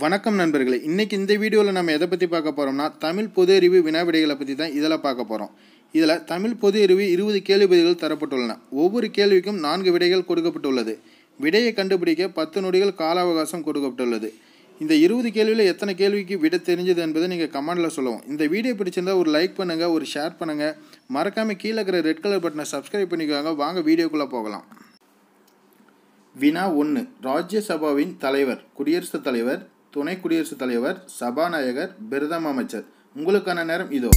வணக்கம் நண்பர்களே இன்றைக்கி இந்த வீடியோவில் நம்ம எதை பற்றி பார்க்க போகிறோம்னா தமிழ் பொது அறிவு வினா விடைகளை பற்றி தான் இதில் பார்க்க போகிறோம் இதில் தமிழ் பொது அறிவு இருபது கேள்வி பதில்கள் தரப்பட்டுள்ளன ஒவ்வொரு கேள்விக்கும் நான்கு விடைகள் கொடுக்கப்பட்டுள்ளது விடையை கண்டுபிடிக்க பத்து நொடிகள் கால அவகாசம் கொடுக்கப்பட்டுள்ளது இந்த இருபது கேள்வியில் எத்தனை கேள்விக்கு விடை தெரிஞ்சது என்பதை நீங்கள் கமெண்டில் சொல்லவும் இந்த வீடியோ பிடிச்சிருந்தா ஒரு லைக் பண்ணுங்கள் ஒரு ஷேர் பண்ணுங்கள் மறக்காமல் கீழே இருக்கிற ரெட் கலர் பட்டனை சப்ஸ்கிரைப் பண்ணிக்கோங்க வாங்க வீடியோக்குள்ளே போகலாம் வினா ஒன்று ராஜ்யசபாவின் தலைவர் குடியரசுத் தலைவர் துணை குடியரசுத் தலைவர் சபாநாயகர் பிரதம அமைச்சர் உங்களுக்கான நேரம் இதோ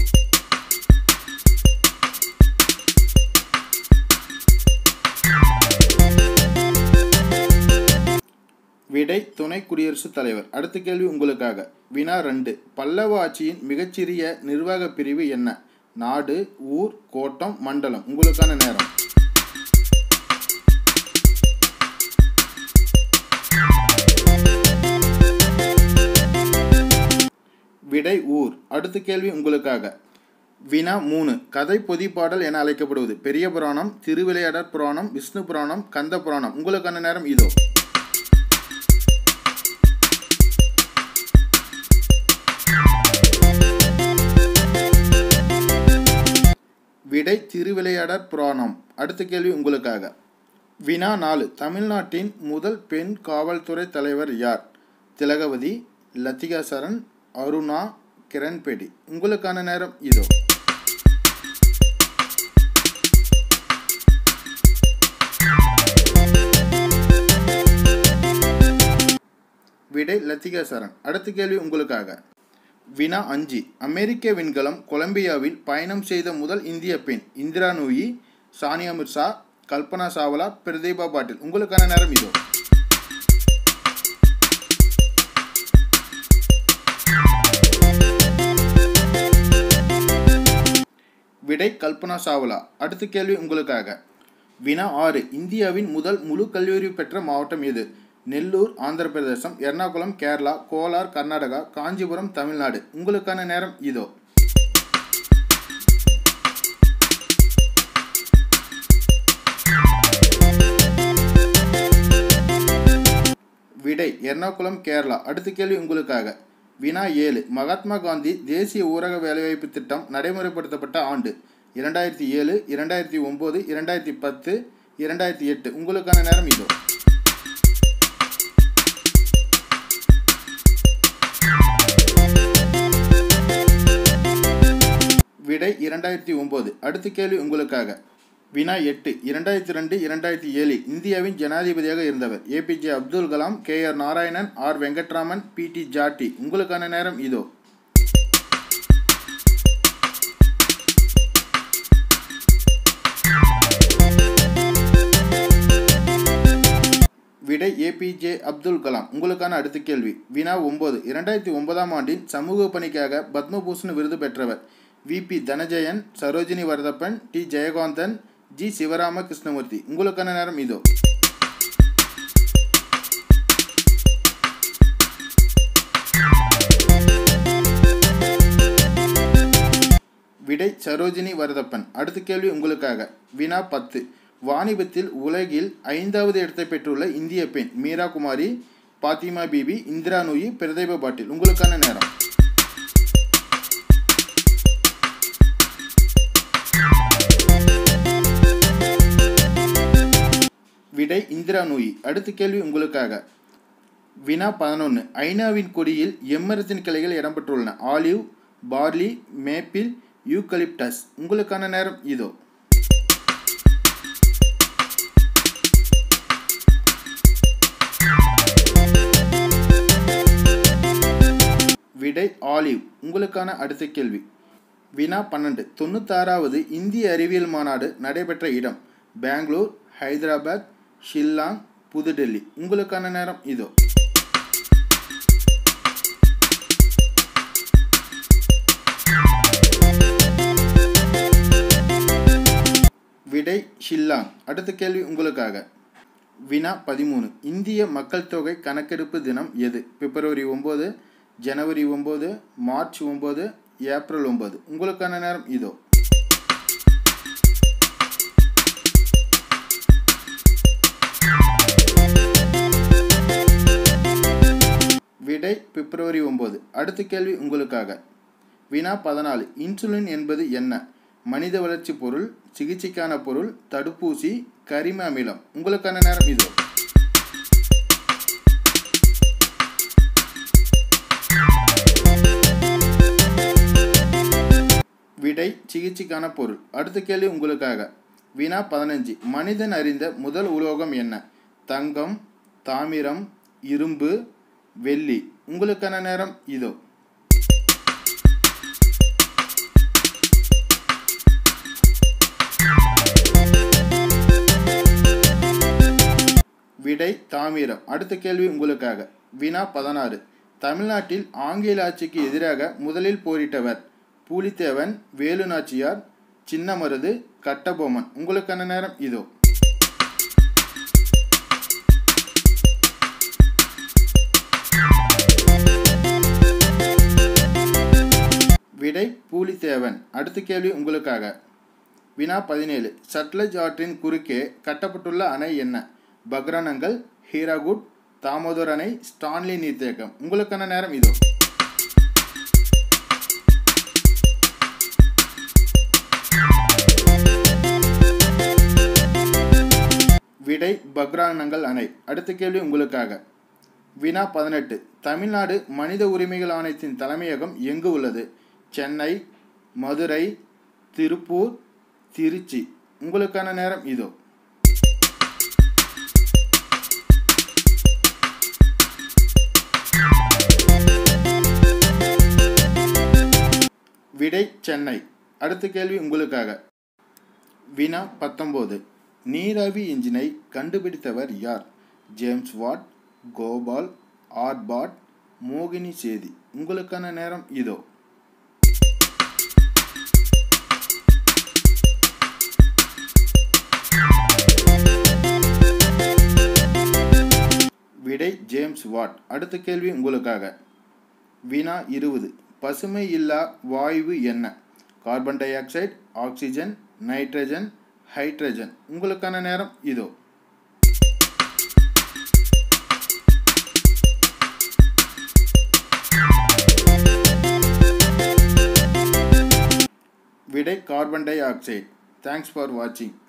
விடை துணை குடியரசுத் தலைவர் அடுத்த கேள்வி உங்களுக்காக வினா ரெண்டு பல்லவ ஆட்சியின் மிகச்சிறிய நிர்வாக பிரிவு என்ன நாடு ஊர் கோட்டம் மண்டலம் உங்களுக்கான நேரம் விடை ஊர் அடுத்த கேள்வி உங்களுக்காக வினா மூணு கதை பொதிப்பாடல் என அழைக்கப்படுவது பெரிய புராணம் திருவிளையாடற் புராணம் விஷ்ணு புராணம் கந்த புராணம் உங்களுக்கான நேரம் இதோ விடை திருவிளையாடற் புராணம் அடுத்த கேள்வி உங்களுக்காக வினா நாலு தமிழ்நாட்டின் முதல் பெண் காவல்துறை தலைவர் யார் திலகவதி லத்திகா சரண் அருணா கிரண்பேடி உங்களுக்கான நேரம் இதோ விடை லத்திகா சரண் அடுத்த கேள்வி உங்களுக்காக வினா அஞ்சு அமெரிக்க விண்கலம் கொலம்பியாவில் பயணம் செய்த முதல் இந்திய பெண் இந்திரா நூயி சானியா மிர்சா கல்பனா சாவலா பிரதீபா பாட்டில் உங்களுக்கான நேரம் இதோ விடை கல்பனா சாவ்லா அடுத்த கேள்வி உங்களுக்காக வினா ஆறு இந்தியாவின் முதல் முழு கல்லூரி பெற்ற மாவட்டம் எது நெல்லூர் ஆந்திர பிரதேசம் எர்ணாகுளம் கேரளா கோலார் கர்நாடகா காஞ்சிபுரம் தமிழ்நாடு உங்களுக்கான நேரம் இதோ விடை எர்ணாகுளம் கேரளா அடுத்த கேள்வி உங்களுக்காக வினா ஏழு மகாத்மா காந்தி தேசிய ஊரக வேலைவாய்ப்பு திட்டம் நடைமுறைப்படுத்தப்பட்ட ஆண்டு இரண்டாயிரத்தி ஏழு இரண்டாயிரத்தி ஒம்பது இரண்டாயிரத்தி பத்து இரண்டாயிரத்தி எட்டு உங்களுக்கான நேரம் இதோ விடை இரண்டாயிரத்தி ஒம்பது அடுத்த கேள்வி உங்களுக்காக வினா எட்டு இரண்டாயிரத்தி ரெண்டு இரண்டாயிரத்தி ஏழு இந்தியாவின் ஜனாதிபதியாக இருந்தவர் APJ Abdul Kalam K R Narayanan R Venkataraman B D Jatti உங்களுக்கான நேரம் இதோ விடை ஏபிஜே அப்துல் கலாம் உங்களுக்கான அடுத்த கேள்வி வினா ஒன்பது இரண்டாயிரத்தி ஒன்பதாம் ஆண்டின் சமூக பணிக்காக பத்மபூஷன் விருது பெற்றவர் VP Dhananjayan Sarojini Varadappan D Jayakanthan G Sivarama Krishnamurthy உங்களுக்கான நேரம் இதோ விடை சரோஜினி வரதப்பன் அடுத்த கேள்வி உங்களுக்காக வினா பத்து வாணிபத்தில் உலகில் ஐந்தாவது இடத்தை பெற்றுள்ள இந்திய பெண் மீரா குமாரி பாத்திமா பிபி இந்திரா நூயி பிரதேப பாட்டில் உங்களுக்கான நேரம் விடை இந்திரா நூயி அடுத்த கேள்வி உங்களுக்காக வினா பதினொன்று ஐநாவின் கொடியில் எம்மரத்தின் கிளைகள் இடம்பெற்றுள்ளன ஆலிவ் பார்லி மேப்பிள் யூக்கலிப்டஸ் உங்களுக்கான நேரம் இதோ விடை ஆலிவ் உங்களுக்கான அடுத்த கேள்வி வினா பன்னெண்டு தொண்ணூத்தாறாவது இந்திய அறிவியல் மாநாடு நடைபெற்ற இடம் பெங்களூர் ஹைதராபாத் ஷில்லாங் புதுடெல்லி உங்களுக்கான நேரம் இதோ விடை ஷில்லாங் அடுத்த கேள்வி உங்களுக்காக வினா பதிமூணு இந்திய மக்கள் தொகை கணக்கெடுப்பு தினம் எது பிப்ரவரி ஒம்பது ஜனவரி ஒம்பது மார்ச் ஒம்பது ஏப்ரல் ஒம்பது உங்களுக்கான நேரம் இதோ விடை பிப்ரவரி ஒம்பது அடுத்த கேள்வி உங்களுக்காக வினா பதினாலு இன்சுலின் என்பது என்ன மனித வளர்ச்சி பொருள் சிகிச்சைக்கான பொருள் தடுப்பூசி கரிம அமிலம் உங்களுக்கான நேரம் இது விடை சிகிச்சைக்கான பொருள் அடுத்த கேள்வி உங்களுக்காக வினா பதினஞ்சு மனிதன் அறிந்த முதல் உலோகம் என்ன தங்கம் தாமிரம் இரும்பு வெள்ளி உங்களுக்கான நேரம் இதோ விடை தாமிரம் அடுத்த கேள்வி உங்களுக்காக வினா பதினாறு தமிழ்நாட்டில் ஆங்கில ஆட்சிக்கு எதிராக முதலில் போரிட்டவர் பூலித்தேவன் வேலுநாச்சியார் சின்னமருது கட்டபொம்மன் உங்களுக்கான நேரம் இதோ விடை பூலித்தேவன் அடுத்த கேள்வி உங்களுக்காக வினா பதினேழு சட்லஜ் ஆற்றின் குறுக்கே கட்டப்பட்டுள்ள அணை என்ன பக்ரானங்கள் ஹீராகுட் தாமோதர் அணை ஸ்டான்லி நீர்த்தேக்கம் உங்களுக்கான நேரம் இதோ விடை பக்ரானங்கள் அணை அடுத்த கேள்வி உங்களுக்காக வினா பதினெட்டு தமிழ்நாடு மனித உரிமைகள் ஆணையத்தின் தலைமையகம் எங்கு உள்ளது சென்னை மதுரை திருப்பூர் திருச்சி உங்களுக்கான நேரம் இதோ விடை சென்னை அடுத்த கேள்வி உங்களுக்காக வினா பத்தொம்போது நீராவி இன்ஜினை கண்டுபிடித்தவர் யார் ஜேம்ஸ் வாட் கோபால் ஆர்பாட் மோகினி சேதி உங்களுக்கான நேரம் இதோ விடை ஜேம்ஸ் வாட் அடுத்த கேள்வி உங்களுக்காக வினா இருபது பசுமை இல்லா வாயு என்ன carbon dioxide oxygen nitrogen hydrogen உங்களுக்கான நேரம் இதோ விடை carbon dioxide thanks for வாட்சிங்